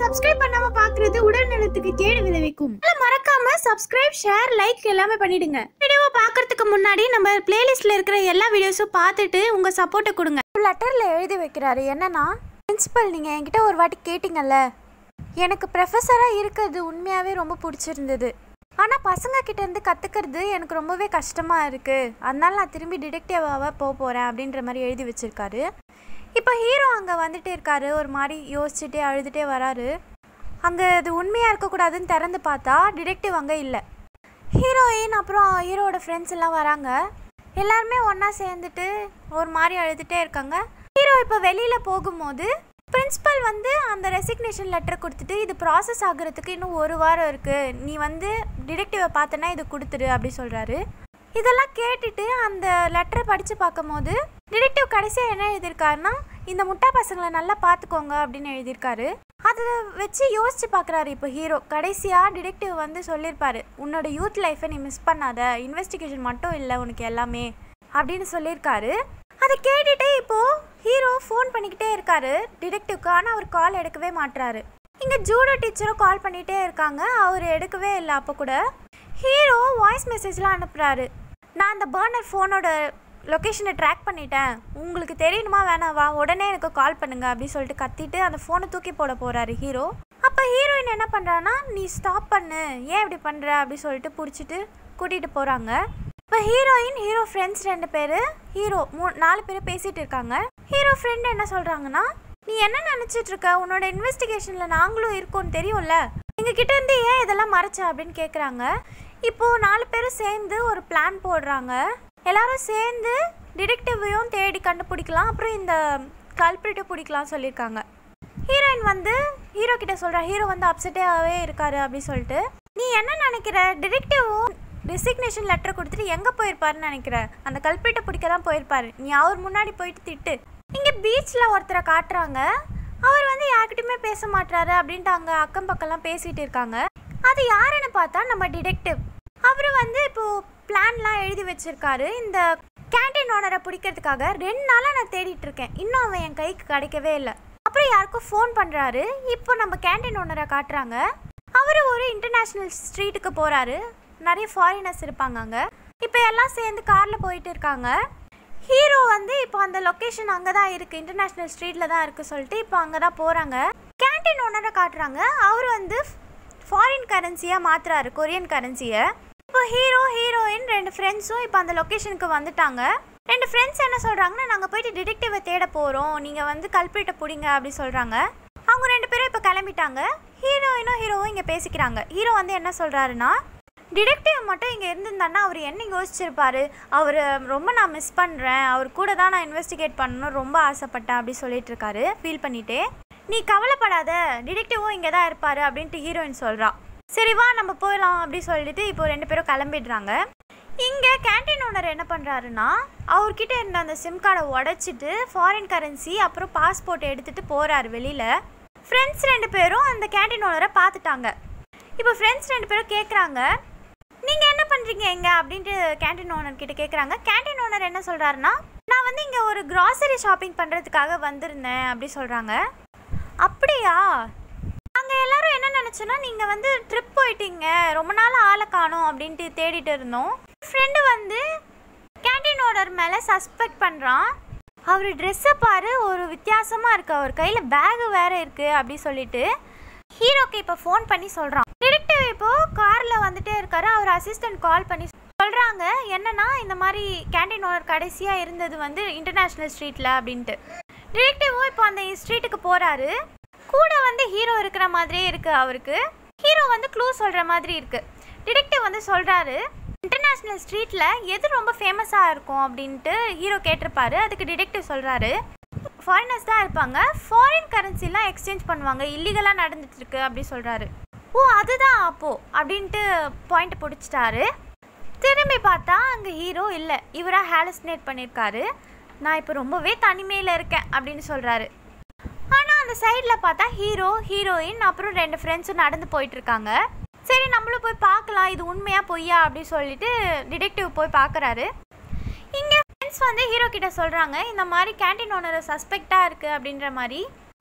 subscribe பண்ணாம பாக்குறது உடல் நலத்துக்கு கேடு விளைவிக்கும் அதனால மறக்காம சப்ஸ்கிரைப் ஷேர் லைக் எல்லாமே பண்ணிடுங்க வீடியோவை பார்க்கறதுக்கு முன்னாடி நம்ம பிளேலிஸ்ட்ல இருக்கிற எல்லா வீடியோஸும் பார்த்துட்டு உங்க சப்போர்ட்டை கொடுங்க லெட்டர்ல எழுதி வைக்கிறாரு என்னன்னா பிரின்சிபல் நீங்க என்கிட்ட ஒரு வாட்டி கேட்டீங்கல்ல எனக்கு ப்ரொஃபஸராக இருக்கிறது உண்மையாகவே ரொம்ப பிடிச்சிருந்தது ஆனால் பசங்க கிட்ட இருந்து கற்றுக்கிறது எனக்கு ரொம்பவே கஷ்டமாக இருக்குது அதனால நான் திரும்பி டிடெக்டிவாக போக போகிறேன் அப்படின்ற மாதிரி எழுதி வச்சிருக்காரு இப்போ ஹீரோ அங்கே வந்துட்டே இருக்காரு ஒரு மாதிரி யோசிச்சுட்டே அழுதுகிட்டே வராரு அங்கே அது உண்மையாக இருக்கக்கூடாதுன்னு திறந்து பார்த்தா டிடெக்டிவ் அங்கே இல்லை ஹீரோயின் அப்புறம் ஹீரோட ஃப்ரெண்ட்ஸ் எல்லாம் வராங்க எல்லாருமே ஒன்றா சேர்ந்துட்டு ஒரு மாதிரி அழுதுகிட்டே இருக்காங்க ஹீரோ இப்போ வெளியில் போகும்போது பிரின்சிபல் வந்து அந்த ரெசிக்னேஷன் லெட்டர் கொடுத்துட்டு இது ப்ராசஸ் ஆகுறதுக்கு இன்னும் ஒரு வாரம் இருக்குது நீ வந்து டிடெக்டிவை பார்த்தனா இது கொடுத்துரு அப்படி சொல்கிறாரு இதெல்லாம் கேட்டுட்டு அந்த லெட்டரை படித்து பார்க்கும்போது டிடெக்டிவ் கடைசியாக என்ன எழுதியிருக்காருன்னா இந்த முட்டா பசங்களை நல்லா பார்த்துக்கோங்க அப்படின்னு எழுதியிருக்காரு அதை வச்சு யோசிச்சு பார்க்குறாரு இப்போ ஹீரோ கடைசியாக டிடெக்டிவ் வந்து சொல்லியிருப்பாரு உன்னோட யூத் லைஃப்பை நீ மிஸ் பண்ணாத இன்வெஸ்டிகேஷன் மட்டும் இல்லை உனக்கு எல்லாமே அப்படின்னு சொல்லியிருக்காரு அதை கேட்டுட்டு இப்போ ஹீரோ ஃபோன் பண்ணிக்கிட்டே இருக்காரு டிடெக்டிவ்க்கு ஆனால் அவர் கால் எடுக்கவே மாட்றாரு இங்கே ஜூடோ டீச்சரும் கால் பண்ணிகிட்டே இருக்காங்க அவர் எடுக்கவே இல்லை அப்போ கூட ஹீரோ வாய்ஸ் மெசேஜ்லாம் அனுப்புகிறாரு நான் அந்த பர்னர் ஃபோனோட லொக்கேஷனை ட்ராக் பண்ணிட்டேன் உங்களுக்கு தெரியணுமா வேணாவா உடனே எனக்கு கால் பண்ணுங்க அப்படின்னு சொல்லிட்டு கத்திட்டு அந்த ஃபோனை தூக்கி போட போகிறாரு ஹீரோ அப்போ ஹீரோயின் என்ன பண்ணுறான்னா நீ ஸ்டாப் பண்ணு ஏன் இப்படி பண்ணுற அப்படி சொல்லிட்டு பிடிச்சிட்டு கூட்டிகிட்டு போகிறாங்க இப்போ ஹீரோயின் ஹீரோ ஃப்ரெண்ட்ஸ் ரெண்டு பேர் ஹீரோ மூ நாலு பேர் பேசிகிட்டு இருக்காங்க ஹீரோ ஃப்ரெண்ட் என்ன சொல்கிறாங்கன்னா நீ என்ன நினச்சிட்டு இருக்க உன்னோட இன்வெஸ்டிகேஷனில் நாங்களும் இருக்கோம்னு தெரியும்ல எங்ககிட்ட இருந்து ஏன் இதெல்லாம் மறைச்ச அப்படின்னு கேட்குறாங்க இப்போது நாலு பேரும் சேர்ந்து ஒரு பிளான் போடுறாங்க எல்லாரும் சேர்ந்து டிடெக்டிவையும் தேடி கண்டுபிடிக்கலாம் அப்புறம் இந்த கல்பிரிட்டை பிடிக்கலாம் சொல்லியிருக்காங்க ஹீரோயின் வந்து ஹீரோ கிட்ட சொல்கிறா ஹீரோ வந்து அப்செட்டாகவே இருக்காரு அப்படின்னு சொல்லிட்டு நீ என்ன நினைக்கிற டிடெக்டிவும் ரெசிக்னேஷன் லெட்டர் கொடுத்துட்டு எங்கே போயிருப்பாருன்னு நினைக்கிற அந்த கல்பிரிட்டை பிடிக்க தான் போயிருப்பாரு நீ அவர் முன்னாடி போயிட்டு திட்டு இங்கே பீச்சில் ஒருத்தரை காட்டுறாங்க அவர் வந்து யார்கிட்டயுமே பேச மாட்டாரு அப்படின்ட்டு அங்கே அக்கம் பக்கம்லாம் பேசிகிட்டு இருக்காங்க அது யாருன்னு பார்த்தா நம்ம டிடெக்டிவ் அவர் வந்து இப்போ பிளான்லாம் எழுதி வச்சிருக்காரு இந்த கேண்டீன் ஓனரை பிடிக்கிறதுக்காக ரெண்டு நாளாக நான் தேடிட்டு இருக்கேன் இன்னும் அவன் என் கைக்கு கிடைக்கவே இல்லை அப்புறம் யாருக்கும் ஃபோன் பண்ணுறாரு இப்போ நம்ம கேண்டீன் ஓனரை காட்டுறாங்க அவர் ஒரு இன்டர்நேஷ்னல் ஸ்ட்ரீட்டுக்கு போகிறாரு நிறைய ஃபாரினர்ஸ் இருப்பாங்க அங்கே இப்போ எல்லாம் சேர்ந்து காரில் போயிட்டு இருக்காங்க ஹீரோ வந்து இப்போ அந்த லொக்கேஷன் அங்கே தான் இருக்குது இன்டர்நேஷ்னல் ஸ்ட்ரீட்டில் தான் இருக்குது சொல்லிட்டு இப்போ அங்கே தான் போகிறாங்க கேண்டீன் ஓனரை காட்டுறாங்க அவர் வந்து ஃபாரின் கரன்சியாக மாற்றுறாரு கொரியன் கரன்சியை இப்போ ஹீரோ ஹீரோயின் ரெண்டு ஃப்ரெண்ட்ஸும் இப்போ அந்த லொக்கேஷனுக்கு வந்துட்டாங்க ரெண்டு ஃப்ரெண்ட்ஸ் என்ன சொல்கிறாங்கன்னா நாங்கள் போயிட்டு டிடெக்டிவை தேட போகிறோம் நீங்கள் வந்து கல்பிரிட்டை பிடிங்க அப்படி சொல்கிறாங்க அவங்க ரெண்டு பேரும் இப்போ கிளம்பிட்டாங்க ஹீரோயினும் ஹீரோவும் இங்கே பேசிக்கிறாங்க ஹீரோ வந்து என்ன சொல்கிறாருன்னா டிடெக்டிவ் மட்டும் இங்கே இருந்திருந்தாருன்னா அவர் என்ன யோசிச்சிருப்பாரு அவர் ரொம்ப நான் மிஸ் பண்ணுறேன் அவர் கூட தான் நான் இன்வெஸ்டிகேட் பண்ணணும் ரொம்ப ஆசைப்பட்டேன் அப்படி சொல்லிட்டு இருக்காரு ஃபீல் பண்ணிட்டே நீ கவலைப்படாத டிடெக்டிவும் இங்கே தான் இருப்பார் அப்படின்ட்டு ஹீரோயின் சொல்கிறா சரி வா நம்ம போகலாம் அப்படி சொல்லிட்டு இப்போ ரெண்டு பேரும் கிளம்பிடுறாங்க இங்கே கேண்டீன் ஓனர் என்ன பண்ணுறாருன்னா அவர்கிட்ட இருந்த அந்த சிம் கார்டை உடச்சிட்டு ஃபாரின் கரன்சி அப்புறம் பாஸ்போர்ட் எடுத்துகிட்டு போகிறாரு வெளியில் ஃப்ரெண்ட்ஸ் ரெண்டு பேரும் அந்த கேண்டீன் ஓனரை பார்த்துட்டாங்க இப்போ ஃப்ரெண்ட்ஸ் ரெண்டு பேரும் கேட்குறாங்க நீங்கள் என்ன பண்ணுறீங்க இங்கே அப்படின்ட்டு கேண்டீன் ஓனர் கிட்ட கேட்குறாங்க கேண்டீன் ஓனர் என்ன சொல்கிறாருன்னா நான் வந்து இங்கே ஒரு கிராசரி ஷாப்பிங் பண்ணுறதுக்காக வந்திருந்தேன் அப்படி சொல்கிறாங்க அப்படியா நாங்கள் எல்லாரும் என்ன நினச்சோன்னா நீங்கள் வந்து ட்ரிப் போயிட்டீங்க ரொம்ப நாள் ஆளை காணோம் அப்படின்ட்டு தேடிட்டு இருந்தோம் ஃப்ரெண்டு வந்து கேண்டீன் ஓனர் மேலே சஸ்பெக்ட் பண்ணுறான் அவர் ட்ரெஸ்ஸை பாரு ஒரு வித்தியாசமாக இருக்குது அவர் கையில் பேகு வேறு இருக்குது அப்படி சொல்லிட்டு ஹீரோக்கு இப்போ ஃபோன் பண்ணி சொல்கிறான் டிடெக்டிவ் இப்போ காரில் வந்துட்டே இருக்காரு அவர் அசிஸ்டன்ட் கால் பண்ணி சொல்கிறாங்க என்னன்னா இந்த மாதிரி கேண்டீன் ஓனர் கடைசியாக இருந்தது வந்து இன்டர்நேஷ்னல் ஸ்ட்ரீட்டில் அப்படின்ட்டு டிடெக்டிவும் இப்போ அந்த ஸ்ட்ரீட்டுக்கு போகிறாரு கூட வந்து ஹீரோ இருக்கிற மாதிரியே இருக்குது அவருக்கு ஹீரோ வந்து க்ளூ சொல்கிற மாதிரி இருக்குது டிடெக்டிவ் வந்து சொல்கிறாரு இன்டர்நேஷ்னல் ஸ்ட்ரீட்டில் எது ரொம்ப ஃபேமஸாக இருக்கும் அப்படின்ட்டு ஹீரோ கேட்டிருப்பாரு அதுக்கு டிடெக்டிவ் சொல்கிறாரு ஃபாரினர்ஸ் தான் இருப்பாங்க ஃபாரின் கரன்சிலாம் எக்ஸ்சேஞ்ச் பண்ணுவாங்க இல்லீகலாக நடந்துட்டு இருக்கு அப்படி சொல்கிறாரு ஓ அதுதான் அப்போ அப்படின்ட்டு பாயிண்ட் பிடிச்சிட்டாரு திரும்பி பார்த்தா அங்கே ஹீரோ இல்லை இவராக ஹாலஸ்னேட் பண்ணியிருக்காரு நான் இப்போ ரொம்பவே தனிமையில் இருக்கேன் அப்படின்னு சொல்கிறாரு ஆனால் அந்த சைடில் பார்த்தா ஹீரோ ஹீரோயின் அப்புறம் ரெண்டு ஃப்ரெண்ட்ஸும் நடந்து போயிட்டு இருக்காங்க சரி நம்மளும் போய் பார்க்கலாம் இது உண்மையா பொய்யா அப்படி சொல்லிட்டு டிடெக்டிவ் போய் பார்க்குறாரு இங்கே ஃப்ரெண்ட்ஸ் வந்து ஹீரோ கிட்ட சொல்கிறாங்க இந்த மாதிரி கேண்டீன் ஓனர் சஸ்பெக்டாக இருக்குது அப்படின்ற மாதிரி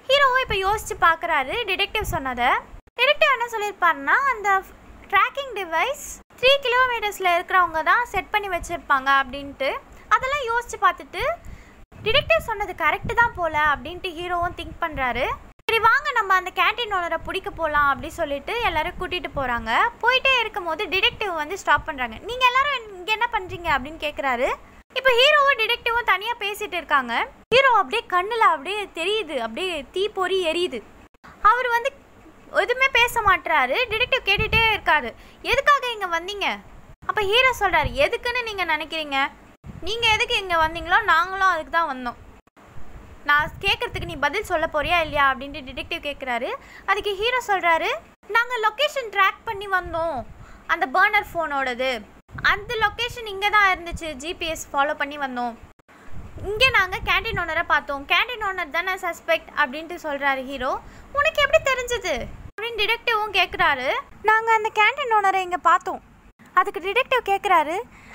ஹீரோவும் இப்போ யோசிச்சு பார்க்குறாரு டிடெக்டிவ் சொன்னதை டிடெக்டிவ் என்ன சொல்லியிருப்பாருன்னா அந்த ட்ராக்கிங் டிவைஸ் த்ரீ கிலோமீட்டர்ஸில் இருக்கிறவங்க தான் செட் பண்ணி வச்சுருப்பாங்க அப்படின்ட்டு அதெல்லாம் யோசிச்சு பார்த்துட்டு டிடெக்டிவ் சொன்னது கரெக்டு தான் போல அப்படின்ட்டு ஹீரோவும் திங்க் பண்ணுறாரு சரி வாங்க நம்ம அந்த கேண்டீன் ஓனரை பிடிக்க போகலாம் அப்படி சொல்லிட்டு எல்லாரும் கூட்டிகிட்டு போகிறாங்க போயிட்டே இருக்கும்போது டிடெக்டிவ் வந்து ஸ்டாப் பண்ணுறாங்க நீங்கள் எல்லாரும் இங்கே என்ன பண்ணுறீங்க அப்படின்னு கேட்குறாரு இப்போ ஹீரோவும் டிடெக்டிவும் தனியாக பேசிட்டு இருக்காங்க ஹீரோ அப்படியே கண்ணில் அப்படியே தெரியுது அப்படியே தீ பொறி எரியுது அவர் வந்து எதுவுமே பேச மாட்டுறாரு டிடெக்டிவ் கேட்டுகிட்டே இருக்காரு எதுக்காக இங்கே வந்தீங்க அப்போ ஹீரோ சொல்கிறாரு எதுக்குன்னு நீங்கள் நினைக்கிறீங்க நீங்கள் எதுக்கு இங்கே வந்தீங்களோ நாங்களும் அதுக்கு தான் வந்தோம் நான் கேட்குறதுக்கு நீ பதில் சொல்ல போறியா இல்லையா அப்படின்ட்டு டிடெக்டிவ் கேட்குறாரு அதுக்கு ஹீரோ சொல்கிறாரு நாங்கள் லொக்கேஷன் ட்ராக் பண்ணி வந்தோம் அந்த பர்னர் ஃபோனோடது அந்த லொக்கேஷன் இங்கே தான் இருந்துச்சு ஜிபிஎஸ் ஃபாலோ பண்ணி வந்தோம் இங்கே நாங்கள் கேண்டீன் ஓனரை பார்த்தோம் கேண்டீன் ஓனர் தானே சஸ்பெக்ட் அப்படின்ட்டு சொல்கிறாரு ஹீரோ உனக்கு எப்படி தெரிஞ்சது அப்படின்னு டிடெக்டிவும் கேட்குறாரு நாங்கள் அந்த கேண்டீன் ஓனரை இங்கே பார்த்தோம் அதுக்கு டிடெக்டிவ் கேட்குறாரு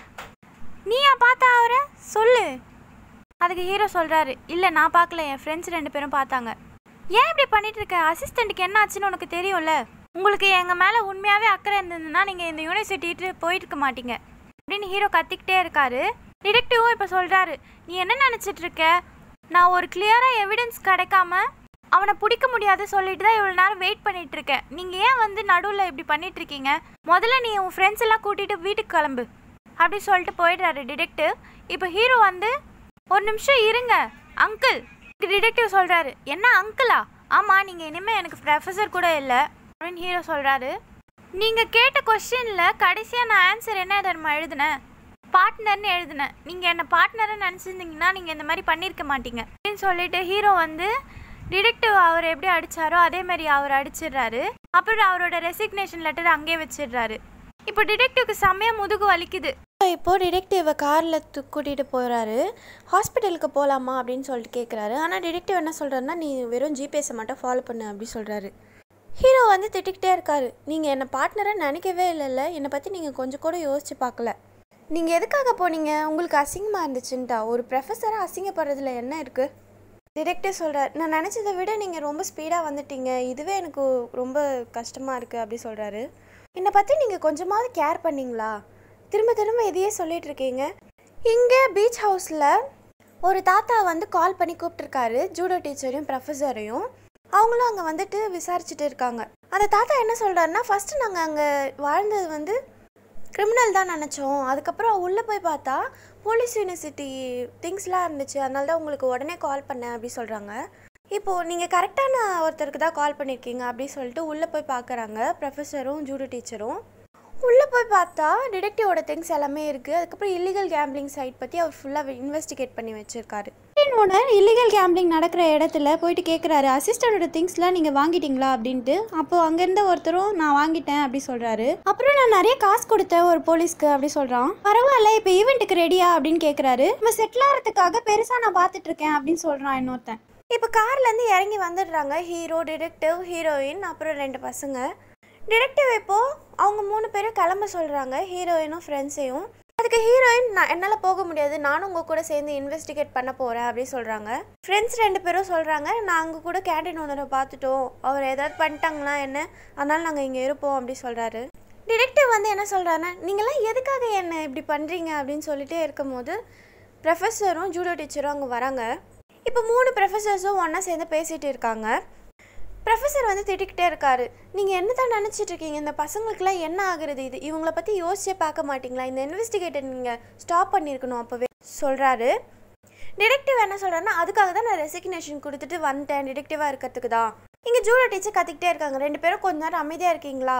நீயா பார்த்தா அவரை சொல்லு அதுக்கு ஹீரோ சொல்கிறாரு இல்லை நான் பார்க்கல என் ஃப்ரெண்ட்ஸ் ரெண்டு பேரும் பார்த்தாங்க ஏன் இப்படி பண்ணிட்டு இருக்க அசிஸ்டண்ட்டுக்கு என்ன ஆச்சுன்னு உனக்கு தெரியும்ல உங்களுக்கு எங்கள் மேலே உண்மையாகவே அக்கறை இருந்ததுன்னா நீங்கள் இந்த யூனிவர்சிட்டிட்டு போயிட்டு இருக்க மாட்டீங்க அப்படின்னு ஹீரோ கத்திக்கிட்டே இருக்காரு டிடெக்டிவும் இப்போ சொல்கிறாரு நீ என்ன நினச்சிட்டு இருக்க நான் ஒரு கிளியராக எவிடன்ஸ் கிடைக்காம அவனை பிடிக்க முடியாது சொல்லிட்டு தான் இவ்வளோ நேரம் வெயிட் பண்ணிட்டு இருக்கேன் நீங்கள் ஏன் வந்து நடுவில் இப்படி பண்ணிட்டு இருக்கீங்க முதல்ல நீ உன் ஃப்ரெண்ட்ஸ் எல்லாம் கூட்டிகிட்டு வீட்டுக்கு கிளம்பு அப்படி சொல்லிட்டு போயிடுறாரு டிடெக்டிவ் இப்போ ஹீரோ வந்து ஒரு நிமிஷம் இருங்க அங்கிள் டிடெக்டிவ் சொல்கிறாரு என்ன அங்கிளா ஆமாம் நீங்கள் இனிமேல் எனக்கு ப்ரொஃபஸர் கூட இல்லை அப்படின்னு ஹீரோ சொல்கிறாரு நீங்கள் கேட்ட கொஸ்டினில் கடைசியாக நான் ஆன்சர் என்ன தெரியுமா எழுதினேன் பார்ட்னர்னு எழுதினேன் நீங்கள் என்னை பார்ட்னரை நினச்சிருந்தீங்கன்னா நீங்கள் இந்த மாதிரி பண்ணியிருக்க மாட்டீங்க அப்படின்னு சொல்லிட்டு ஹீரோ வந்து டிடெக்டிவ் அவர் எப்படி அடித்தாரோ அதே மாதிரி அவர் அடிச்சிடுறாரு அப்புறம் அவரோட ரெசிக்னேஷன் லெட்டர் அங்கேயே வச்சிடுறாரு இப்போ டிடெக்டிவ்க்கு செம்மையாக முதுகு வலிக்குது இப்போ டிடெக்டிவை காரில் கூட்டிகிட்டு போகிறாரு ஹாஸ்பிட்டலுக்கு போகலாமா அப்படின்னு சொல்லிட்டு கேட்குறாரு ஆனால் டிடெக்டிவ் என்ன சொல்கிறாருன்னா நீ வெறும் ஜிபிஎஸ்ஸை மட்டும் ஃபாலோ பண்ணு அப்படி சொல்கிறாரு ஹீரோ வந்து திட்டிக்கிட்டே இருக்காரு நீங்கள் என்னை பார்ட்னராக நினைக்கவே இல்லைல்ல என்னை பற்றி நீங்கள் கொஞ்சம் கூட யோசிச்சு பார்க்கல நீங்கள் எதுக்காக போனீங்க உங்களுக்கு அசிங்கமாக இருந்துச்சுன்ட்டா ஒரு ப்ரொஃபஸராக அசிங்கப்படுறதுல என்ன இருக்குது டிடெக்டிவ் சொல்கிறார் நான் நினச்சதை விட நீங்கள் ரொம்ப ஸ்பீடாக வந்துட்டீங்க இதுவே எனக்கு ரொம்ப கஷ்டமாக இருக்குது அப்படி சொல்கிறாரு என்னை பற்றி நீங்கள் கொஞ்சமாவது கேர் பண்ணீங்களா திரும்ப திரும்ப இதையே சொல்லிட்டு இருக்கீங்க இங்கே பீச் ஹவுஸில் ஒரு தாத்தா வந்து கால் பண்ணி கூப்பிட்டுருக்காரு ஜூடோ டீச்சரையும் ப்ரொஃபஸரையும் அவங்களும் அங்கே வந்துட்டு விசாரிச்சுட்டு இருக்காங்க அந்த தாத்தா என்ன சொல்கிறாருன்னா ஃபஸ்ட்டு நாங்கள் அங்கே வாழ்ந்தது வந்து கிரிமினல் தான் நினச்சோம் அதுக்கப்புறம் உள்ளே போய் பார்த்தா போலீஸ் யூனிவர்சிட்டி திங்ஸ்லாம் இருந்துச்சு அதனால தான் உங்களுக்கு உடனே கால் பண்ணேன் அப்படி சொல்கிறாங்க இப்போது நீங்கள் கரெக்டான ஒருத்தருக்கு தான் கால் பண்ணியிருக்கீங்க அப்படி சொல்லிட்டு உள்ளே போய் பார்க்குறாங்க ப்ரொஃபஸரும் ஜூடோ டீச்சரும் உள்ளே போய் பார்த்தா டிடெக்டிவோட திங்ஸ் எல்லாமே இருக்குது அதுக்கப்புறம் இல்லீகல் கேம்பிளிங் சைட் பற்றி அவர் ஃபுல்லாக இன்வெஸ்டிகேட் பண்ணி வச்சுருக்காரு ஓனர் இல்லீகல் கேம்பிளிங் நடக்கிற இடத்துல போயிட்டு கேட்குறாரு அசிஸ்டண்டோட திங்ஸ்லாம் நீங்கள் வாங்கிட்டீங்களா அப்படின்ட்டு அப்போ அங்கேருந்த ஒருத்தரும் நான் வாங்கிட்டேன் அப்படி சொல்கிறாரு அப்புறம் நான் நிறைய காசு கொடுத்தேன் ஒரு போலீஸ்க்கு அப்படி சொல்கிறான் பரவாயில்ல இப்போ ஈவெண்ட்டுக்கு ரெடியா அப்படின்னு கேட்குறாரு நம்ம செட்டில் ஆகிறதுக்காக பெருசாக நான் பார்த்துட்டு இருக்கேன் அப்படின்னு சொல்கிறான் இன்னொருத்தன் இப்போ கார்லேருந்து இறங்கி வந்துடுறாங்க ஹீரோ டிடெக்டிவ் ஹீரோயின் அப்புறம் ரெண்டு பசங்க டிடெக்டிவ் இப்போ அவங்க மூணு பேரும் கிளம்ப சொல்கிறாங்க ஹீரோயினும் ஃப்ரெண்ட்ஸையும் அதுக்கு ஹீரோயின் நான் என்னால் போக முடியாது நானும் உங்கள் கூட சேர்ந்து இன்வெஸ்டிகேட் பண்ண போகிறேன் அப்படின்னு சொல்கிறாங்க ஃப்ரெண்ட்ஸ் ரெண்டு பேரும் சொல்கிறாங்க நாங்கள் கூட கேண்டீன் ஓனரை பார்த்துட்டோம் அவர் ஏதாவது பண்ணிட்டாங்களா என்ன அதனால் நாங்கள் இங்கே இருப்போம் அப்படி சொல்கிறாரு டிடெக்டிவ் வந்து என்ன சொல்கிறாருன்னா நீங்களாம் எதுக்காக என்ன இப்படி பண்ணுறீங்க அப்படின்னு சொல்லிட்டே இருக்கும்போது ப்ரொஃபஸரும் ஜூடோ டீச்சரும் அங்கே வராங்க இப்போ மூணு ப்ரொஃபஸர்ஸும் ஒன்றா சேர்ந்து பேசிகிட்டு இருக்காங்க ப்ரொஃபஸர் வந்து திட்டிக்கிட்டே இருக்காரு நீங்கள் என்ன தான் நினச்சிட்டு இருக்கீங்க இந்த பசங்களுக்குலாம் என்ன ஆகுறது இது இவங்கள பற்றி யோசிச்சே பார்க்க மாட்டீங்களா இந்த இன்வெஸ்டிகேட்டர் நீங்கள் ஸ்டாப் பண்ணியிருக்கணும் அப்போவே சொல்கிறாரு டிடெக்டிவ் என்ன சொல்கிறாருன்னா அதுக்காக தான் நான் ரெசிக்னேஷன் கொடுத்துட்டு வந்துட்டேன் டிடெக்டிவாக இருக்கிறதுக்கு தான் இங்கே ஜூடோ டீச்சர் கத்திக்கிட்டே இருக்காங்க ரெண்டு பேரும் கொஞ்ச நேரம் அமைதியாக இருக்கீங்களா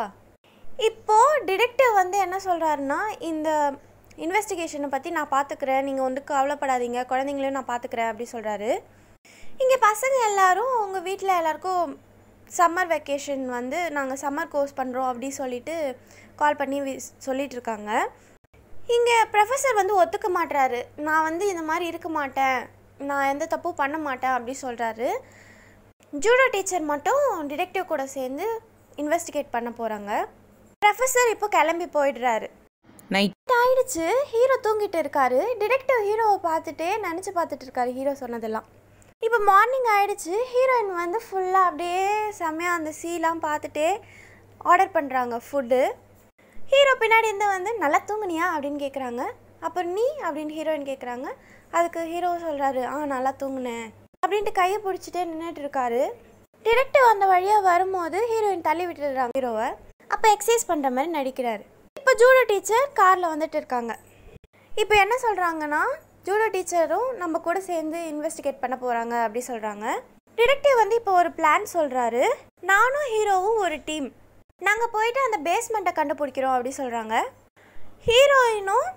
இப்போது டிடெக்டிவ் வந்து என்ன சொல்கிறாருன்னா இந்த இன்வெஸ்டிகேஷனை பற்றி நான் பார்த்துக்கிறேன் நீங்கள் வந்து கவலைப்படாதீங்க குழந்தைங்களையும் நான் பார்த்துக்கிறேன் அப்படி சொல்கிறாரு இங்கே பசங்க எல்லாரும் உங்கள் வீட்டில் எல்லாருக்கும் சம்மர் வெக்கேஷன் வந்து நாங்கள் சம்மர் கோர்ஸ் பண்ணுறோம் அப்படி சொல்லிட்டு கால் பண்ணி வி சொல்லிட்டு இருக்காங்க இங்கே ப்ரொஃபஸர் வந்து ஒத்துக்க மாட்றாரு நான் வந்து இந்த மாதிரி இருக்க மாட்டேன் நான் எந்த தப்பும் பண்ண மாட்டேன் அப்படி சொல்கிறாரு ஜூடோ டீச்சர் மட்டும் டிடெக்டிவ் கூட சேர்ந்து இன்வெஸ்டிகேட் பண்ண போகிறாங்க ப்ரொஃபஸர் இப்போ கிளம்பி போயிடுறாரு நைட் ஆயிடுச்சு ஹீரோ தூங்கிட்டு இருக்காரு டிடெக்டிவ் ஹீரோவை பார்த்துட்டே நினச்சி பார்த்துட்டு இருக்காரு ஹீரோ சொன்னதெல்லாம் இப்போ மார்னிங் ஆயிடுச்சு ஹீரோயின் வந்து ஃபுல்லாக அப்படியே செம்மையாக அந்த சீலாம் பார்த்துட்டே ஆர்டர் பண்ணுறாங்க ஃபுட்டு ஹீரோ பின்னாடி இருந்து வந்து நல்லா தூங்குனியா அப்படின்னு கேட்குறாங்க அப்புறம் நீ அப்படின்னு ஹீரோயின் கேட்குறாங்க அதுக்கு ஹீரோ சொல்கிறாரு ஆ நல்லா தூங்குனேன் அப்படின்ட்டு கையை பிடிச்சிட்டே நின்றுட்டு இருக்காரு டிடெக்டிவ் அந்த வழியாக வரும்போது ஹீரோயின் தள்ளி விட்டுடுறாங்க ஹீரோவை அப்போ எக்ஸசைஸ் பண்ணுற மாதிரி நடிக்கிறாரு இப்போ ஜூடோ டீச்சர் காரில் வந்துட்டு இருக்காங்க இப்போ என்ன சொல்கிறாங்கன்னா ஜூடோ டீச்சரும் நம்ம கூட சேர்ந்து இன்வெஸ்டிகேட் பண்ண போகிறாங்க அப்படி சொல்கிறாங்க டிடெக்டிவ் வந்து இப்போ ஒரு பிளான் சொல்கிறாரு நானும் ஹீரோவும் ஒரு டீம் நாங்கள் போயிட்டு அந்த பேஸ்மெண்ட்டை கண்டுபிடிக்கிறோம் அப்படி சொல்கிறாங்க ஹீரோயினும்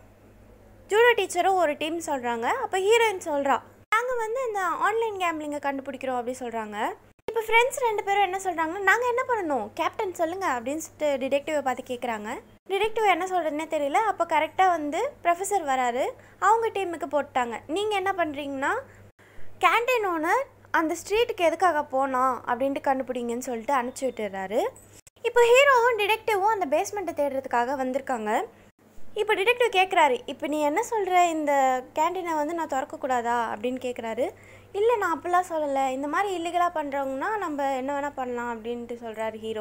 ஜூடோ டீச்சரும் ஒரு டீம் சொல்கிறாங்க அப்போ ஹீரோயின் சொல்கிறா நாங்கள் வந்து இந்த ஆன்லைன் கேம்லிங்கை கண்டுபிடிக்கிறோம் அப்படி சொல்கிறாங்க இப்போ ஃப்ரெண்ட்ஸ் ரெண்டு பேரும் என்ன சொல்கிறாங்கன்னா நாங்கள் என்ன பண்ணணும் கேப்டன் சொல்லுங்கள் அப்படின்னு சொல்லிட்டு டிடெக்டிவை பார்த்து கேட்குறாங்க டிடெக்டிவ் என்ன சொல்கிறதுனே தெரியல அப்போ கரெக்டாக வந்து ப்ரொஃபஸர் வராரு அவங்க டீமுக்கு போட்டாங்க நீங்கள் என்ன பண்ணுறீங்கன்னா கேண்டீன் ஓனர் அந்த ஸ்ட்ரீட்டுக்கு எதுக்காக போனோம் அப்படின்ட்டு கண்டுபிடிங்கன்னு சொல்லிட்டு அனுப்பிச்சி விட்டுறாரு இப்போ ஹீரோவும் டிடெக்டிவும் அந்த பேஸ்மெண்ட்டை தேடுறதுக்காக வந்திருக்காங்க இப்போ டிடெக்டிவ் கேட்குறாரு இப்போ நீ என்ன சொல்கிற இந்த கேண்டீனை வந்து நான் திறக்கக்கூடாதா அப்படின்னு கேட்குறாரு இல்லை நான் அப்படிலாம் சொல்லலை இந்த மாதிரி இல்லீகலாக பண்ணுறவங்கன்னா நம்ம என்ன வேணால் பண்ணலாம் அப்படின்ட்டு சொல்கிறாரு ஹீரோ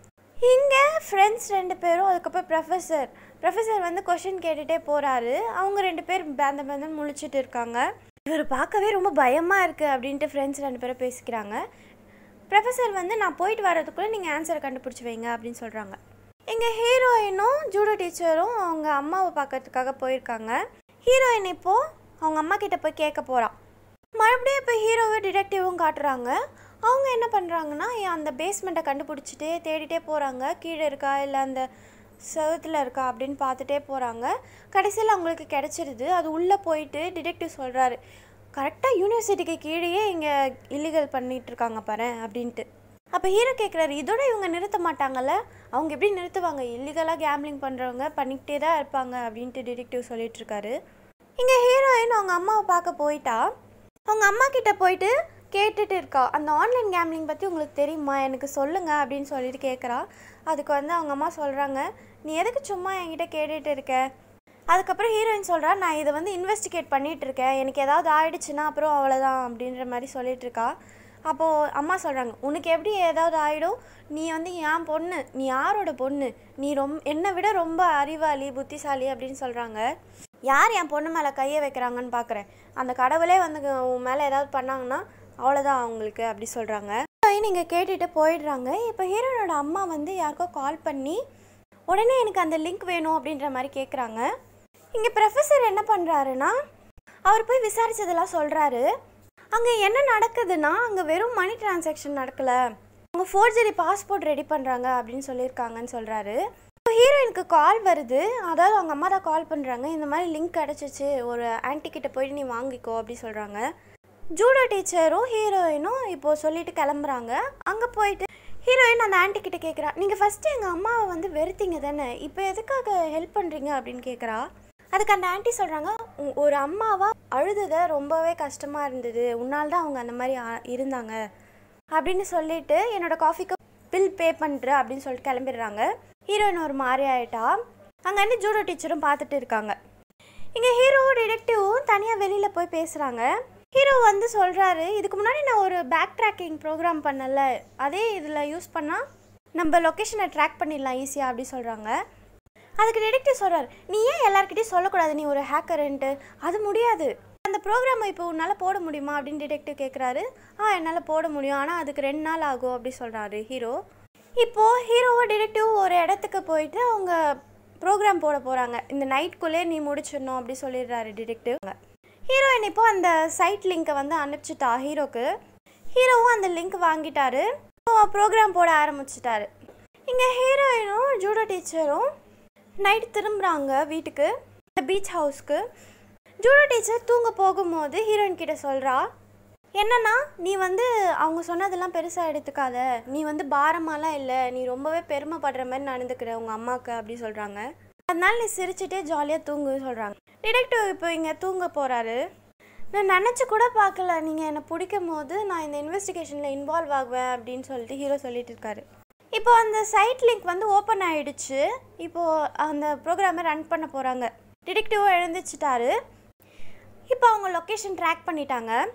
இங்கே ஃப்ரெண்ட்ஸ் ரெண்டு பேரும் அதுக்கப்புறம் ப்ரொஃபஸர் ப்ரொஃபஸர் வந்து கொஷின் கேட்டுகிட்டே போகிறாரு அவங்க ரெண்டு பேர் பேந்த பேந்தன் முழிச்சிட்டு இருக்காங்க இவர் பார்க்கவே ரொம்ப பயமாக இருக்குது அப்படின்ட்டு ஃப்ரெண்ட்ஸ் ரெண்டு பேரும் பேசிக்கிறாங்க ப்ரொஃபஸர் வந்து நான் போயிட்டு வரதுக்குள்ளே நீங்கள் ஆன்சரை கண்டுபிடிச்சி வைங்க அப்படின்னு சொல்கிறாங்க எங்கள் ஹீரோயினும் ஜூடோ டீச்சரும் அவங்க அம்மாவை பார்க்கறதுக்காக போயிருக்காங்க ஹீரோயின் இப்போது அவங்க அம்மா கிட்ட போய் கேட்க போகிறான் மறுபடியும் இப்போ ஹீரோவை டிடெக்டிவும் காட்டுறாங்க அவங்க என்ன பண்ணுறாங்கன்னா அந்த பேஸ்மெண்ட்டை கண்டுபிடிச்சிட்டே தேடிட்டே போகிறாங்க கீழே இருக்கா இல்லை அந்த செவத்தில் இருக்கா அப்படின்னு பார்த்துட்டே போகிறாங்க கடைசியில் அவங்களுக்கு கிடச்சிருது அது உள்ளே போயிட்டு டிடெக்டிவ் சொல்கிறாரு கரெக்டாக யூனிவர்சிட்டிக்கு கீழேயே இங்கே இல்லீகல் பண்ணிட்டு இருக்காங்க பாரு அப்படின்ட்டு அப்போ ஹீரோ கேட்குறாரு இதோட இவங்க நிறுத்த மாட்டாங்கல்ல அவங்க எப்படி நிறுத்துவாங்க இல்லீகலாக கேம்லிங் பண்ணுறவங்க பண்ணிக்கிட்டே தான் இருப்பாங்க அப்படின்ட்டு டிடெக்டிவ் சொல்லிட்டு இருக்காரு இங்கே ஹீரோயின் அவங்க அம்மாவை பார்க்க போயிட்டா அவங்க அம்மா கிட்ட போயிட்டு கேட்டுட்டு இருக்கா அந்த ஆன்லைன் கேம்லிங் பற்றி உங்களுக்கு தெரியுமா எனக்கு சொல்லுங்க அப்படின்னு சொல்லிட்டு கேட்குறா அதுக்கு வந்து அவங்க அம்மா சொல்கிறாங்க நீ எதுக்கு சும்மா என்கிட்ட கேட்டுட்டு இருக்க அதுக்கப்புறம் ஹீரோயின் சொல்கிறா நான் இதை வந்து இன்வெஸ்டிகேட் பண்ணிட்டு இருக்கேன் எனக்கு ஏதாவது ஆயிடுச்சுன்னா அப்புறம் அவ்வளோதான் அப்படின்ற மாதிரி சொல்லிட்டு இருக்கா அப்போது அம்மா சொல்கிறாங்க உனக்கு எப்படி ஏதாவது ஆகிடும் நீ வந்து என் பொண்ணு நீ யாரோட பொண்ணு நீ ரொம் என்னை விட ரொம்ப அறிவாளி புத்திசாலி அப்படின்னு சொல்கிறாங்க யார் என் பொண்ணு மேலே கையை வைக்கிறாங்கன்னு பார்க்குறேன் அந்த கடவுளே வந்து உன் மேலே ஏதாவது பண்ணாங்கன்னா அவ்வளோதான் அவங்களுக்கு அப்படி சொல்கிறாங்க நீங்கள் கேட்டுட்டு போயிடுறாங்க இப்போ ஹீரோனோட அம்மா வந்து யாருக்கோ கால் பண்ணி உடனே எனக்கு அந்த லிங்க் வேணும் அப்படின்ற மாதிரி கேட்குறாங்க இங்கே ப்ரொஃபஸர் என்ன பண்ணுறாருன்னா அவர் போய் விசாரிச்சதெல்லாம் சொல்கிறாரு அங்கே என்ன நடக்குதுன்னா அங்கே வெறும் மணி டிரான்சாக்ஷன் நடக்கலை அவங்க ஃபோர்ஜரி பாஸ்போர்ட் ரெடி பண்ணுறாங்க அப்படின்னு சொல்லியிருக்காங்கன்னு சொல்கிறாரு இப்போ ஹீரோயினுக்கு கால் வருது அதாவது அவங்க அம்மா தான் கால் பண்ணுறாங்க இந்த மாதிரி லிங்க் கிடச்சிச்சு ஒரு ஆன்ட்டி கிட்ட போயிட்டு நீ வாங்கிக்கோ அப்படி சொல்கிறாங்க ஜூடோ டீச்சரும் ஹீரோயினும் இப்போது சொல்லிட்டு கிளம்புறாங்க அங்கே போயிட்டு ஹீரோயின் அந்த ஆன்ட்டி கிட்ட கேட்குறா நீங்கள் ஃபஸ்ட்டு எங்கள் அம்மாவை வந்து வெறுத்தீங்க தானே இப்போ எதுக்காக ஹெல்ப் பண்ணுறீங்க அப்படின்னு கேட்குறா அதுக்கு அந்த ஆன்ட்டி சொல்கிறாங்க ஒரு அம்மாவா அழுதுத ரொம்பவே கஷ்டமாக இருந்தது உன்னால் தான் அவங்க அந்த மாதிரி ஆ- இருந்தாங்க அப்படின்னு சொல்லிட்டு என்னோட காஃபிக்கு பில் பே பண்ணுற அப்படின்னு சொல்லிட்டு கிளம்பிடுறாங்க ஹீரோயின் ஒரு மாதிரி ஆயிட்டா அங்கேருந்து ஜூடோ டீச்சரும் பார்த்துட்டு இருக்காங்க இங்கே ஹீரோவும் டிடெக்டிவும் தனியாக வெளியில் போய் பேசுகிறாங்க ஹீரோ வந்து சொல்கிறாரு இதுக்கு முன்னாடி நான் ஒரு பேக் ட்ராக்கிங் ப்ரோக்ராம் பண்ணல அதே இதில் யூஸ் பண்ணால் நம்ம லொக்கேஷனை ட்ராக் பண்ணிடலாம் ஈஸியாக அப்படி சொல்கிறாங்க அதுக்கு டிடெக்டிவ் சொல்கிறார் நீ ஏன் எல்லாருக்கிட்டையும் சொல்லக்கூடாது நீ ஒரு ஹேக்கருன்ட்டு அது முடியாது அந்த ப்ரோக்ராமை இப்போ உன்னால் போட முடியுமா அப்படின்னு டிடெக்டிவ் கேட்குறாரு ஆ என்னால் போட முடியும் ஆனால் அதுக்கு ரெண்டு நாள் ஆகும் அப்படி சொல்கிறாரு ஹீரோ இப்போது ஹீரோவும் டிடெக்டிவ் ஒரு இடத்துக்கு போயிட்டு அவங்க ப்ரோக்ராம் போட போகிறாங்க இந்த நைட்குள்ளே நீ முடிச்சிடணும் அப்படி சொல்லிடுறாரு டிடெக்டிவ் ஹீரோயின் இப்போ அந்த சைட் லிங்க்கை வந்து அனுப்பிச்சிட்டா ஹீரோக்கு ஹீரோவும் அந்த லிங்க் வாங்கிட்டாரு ப்ரோக்ராம் போட ஆரம்பிச்சிட்டாரு இங்கே ஹீரோயினும் ஜூடோ டீச்சரும் நைட் திரும்புகிறாங்க வீட்டுக்கு இந்த பீச் ஹவுஸ்க்கு ஜூடோ டீச்சர் தூங்க போகும்போது ஹீரோயின் கிட்ட சொல்கிறா என்னன்னா நீ வந்து அவங்க சொன்னதெல்லாம் பெருசாக எடுத்துக்காத நீ வந்து பாரமாலாம் இல்லை நீ ரொம்பவே பெருமைப்படுற மாதிரி நடந்துக்கிற உங்கள் அம்மாவுக்கு அப்படி சொல்கிறாங்க அதனால நீ சிரிச்சிட்டே ஜாலியாக தூங்கு சொல்கிறாங்க டிடெக்டிவ் இப்போ இங்கே தூங்க போகிறாரு நான் நினச்சி கூட பார்க்கல நீங்கள் என்னை பிடிக்கும் போது நான் இந்த இன்வெஸ்டிகேஷனில் இன்வால்வ் ஆகுவேன் அப்படின்னு சொல்லிட்டு ஹீரோ சொல்லிட்டு இருக்காரு இப்போ அந்த சைட் லிங்க் வந்து ஓப்பன் ஆயிடுச்சு இப்போது அந்த ப்ரோக்ராமை ரன் பண்ண போகிறாங்க டிடெக்டிவும் எழுந்திரிச்சிட்டாரு இப்போ அவங்க லொக்கேஷன் ட்ராக் பண்ணிட்டாங்க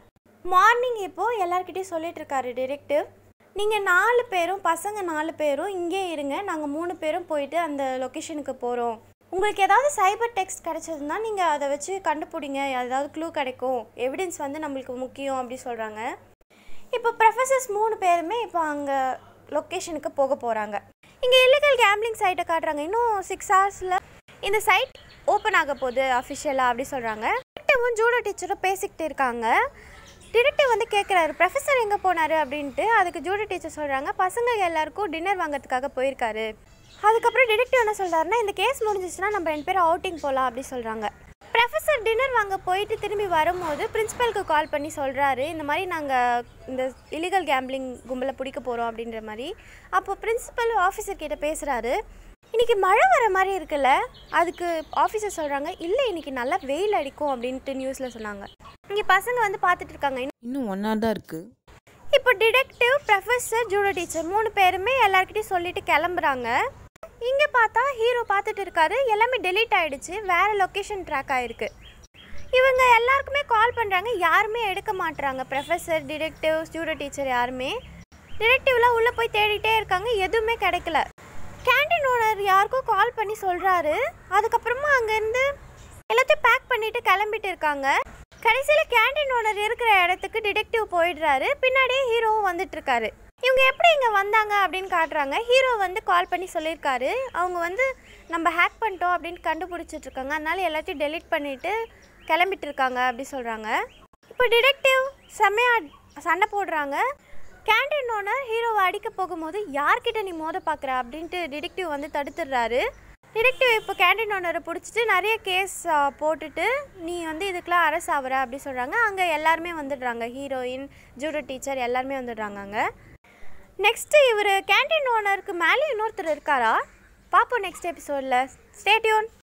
மார்னிங் இப்போது எல்லார்கிட்டயும் சொல்லிட்டு இருக்காரு டிரெக்டிவ் நீங்கள் நாலு பேரும் பசங்க நாலு பேரும் இங்கே இருங்க நாங்கள் மூணு பேரும் போயிட்டு அந்த லொக்கேஷனுக்கு போகிறோம் உங்களுக்கு ஏதாவது சைபர் டெக்ஸ்ட் கிடைச்சதுன்னா நீங்கள் அதை வச்சு கண்டுபிடிங்க ஏதாவது க்ளூ கிடைக்கும் எவிடன்ஸ் வந்து நம்மளுக்கு முக்கியம் அப்படி சொல்கிறாங்க இப்போ ப்ரொஃபசர்ஸ் மூணு பேருமே இப்போ அங்கே லொக்கேஷனுக்கு போக போகிறாங்க இங்கே இல்லீகல் கேம்லிங் சைட்டை காட்டுறாங்க இன்னும் சிக்ஸ் ஹவர்ஸில் இந்த சைட் ஓப்பன் ஆக போகுது அஃபிஷியலாக அப்படி சொல்கிறாங்க டிடெக்டிவும் ஜூடோ டீச்சரும் பேசிக்கிட்டு இருக்காங்க டிடெக்டிவ் வந்து கேட்குறாரு ப்ரொஃபஸர் எங்கே போனார் அப்படின்ட்டு அதுக்கு ஜூடோ டீச்சர் சொல்கிறாங்க பசங்க எல்லாருக்கும் டின்னர் வாங்குறதுக்காக போயிருக்காரு அதுக்கப்புறம் டிடெக்டிவ் என்ன சொல்கிறாருன்னா இந்த கேஸ் முடிஞ்சிச்சுன்னா நம்ம ரெண்டு பேரும் அவுட்டிங் போகலாம் அப்படி சொல்கிறாங்க ப்ரொஃபஸர் டின்னர் வாங்க போயிட்டு திரும்பி வரும்போது பிரின்சிபலுக்கு கால் பண்ணி சொல்கிறாரு இந்த மாதிரி நாங்கள் இந்த இல்லீகல் கேம்பிளிங் கும்பலை பிடிக்க போகிறோம் அப்படின்ற மாதிரி அப்போ பிரின்சிபல் ஆஃபீஸர் கிட்ட பேசுகிறாரு இன்னைக்கு மழை வர மாதிரி இருக்குல்ல அதுக்கு ஆஃபீஸர் சொல்கிறாங்க இல்லை இன்னைக்கு நல்லா வெயில் அடிக்கும் அப்படின்ட்டு நியூஸில் சொன்னாங்க இங்கே பசங்க வந்து பார்த்துட்டு இருக்காங்க இன்னும் ஒன் ஹவர் தான் இருக்குது இப்போ டிடெக்டிவ் ப்ரொஃபஸர் ஜூடோ டீச்சர் மூணு பேருமே எல்லார்கிட்டயும் சொல்லிட்டு கிளம்புறாங்க இங்கே பார்த்தா ஹீரோ பார்த்துட்டு இருக்காரு எல்லாமே டெலீட் ஆயிடுச்சு வேற லொக்கேஷன் ட்ராக் ஆயிருக்கு இவங்க எல்லாருக்குமே கால் பண்ணுறாங்க யாருமே எடுக்க மாட்றாங்க ப்ரொஃபஸர் டிடெக்டிவ் ஜூடோ டீச்சர் யாருமே டிடெக்டிவ்லாம் உள்ளே போய் தேடிட்டே இருக்காங்க எதுவுமே கிடைக்கல கேண்டீன் ஓனர் யாருக்கும் கால் பண்ணி சொல்கிறாரு அதுக்கப்புறமா அங்கேருந்து எல்லாத்தையும் பேக் பண்ணிட்டு கிளம்பிட்டு இருக்காங்க கடைசியில் கேண்டீன் ஓனர் இருக்கிற இடத்துக்கு டிடெக்டிவ் போயிடுறாரு பின்னாடியே ஹீரோவும் வந்துட்டு இருக்காரு இவங்க எப்படி இங்கே வந்தாங்க அப்படின்னு காட்டுறாங்க ஹீரோ வந்து கால் பண்ணி சொல்லியிருக்காரு அவங்க வந்து நம்ம ஹேக் பண்ணிட்டோம் அப்படின்னு கண்டுபிடிச்சிட்டு இருக்காங்க அதனால எல்லாத்தையும் டெலீட் பண்ணிட்டு கிளம்பிட்டு இருக்காங்க அப்படி சொல்கிறாங்க இப்போ டிடெக்டிவ் செம்மையா சண்டை போடுறாங்க கேண்டீன் ஓனர் ஹீரோவை அடிக்க போகும்போது யார்கிட்ட நீ மோத பார்க்குற அப்படின்ட்டு டிடெக்டிவ் வந்து தடுத்துடுறாரு டிடெக்டிவ் இப்போ கேண்டீன் ஓனரை பிடிச்சிட்டு நிறைய கேஸ் போட்டுட்டு நீ வந்து இதுக்கெலாம் அரசு ஆகுற அப்படி சொல்கிறாங்க அங்கே எல்லாருமே வந்துடுறாங்க ஹீரோயின் ஜூடோ டீச்சர் எல்லாருமே வந்துடுறாங்க அங்கே நெக்ஸ்ட்டு இவர் கேண்டீன் ஓனருக்கு மேலே இன்னொருத்தர் இருக்காரா பார்ப்போம் நெக்ஸ்ட் எபிசோடில் ஸ்டேட்யூன்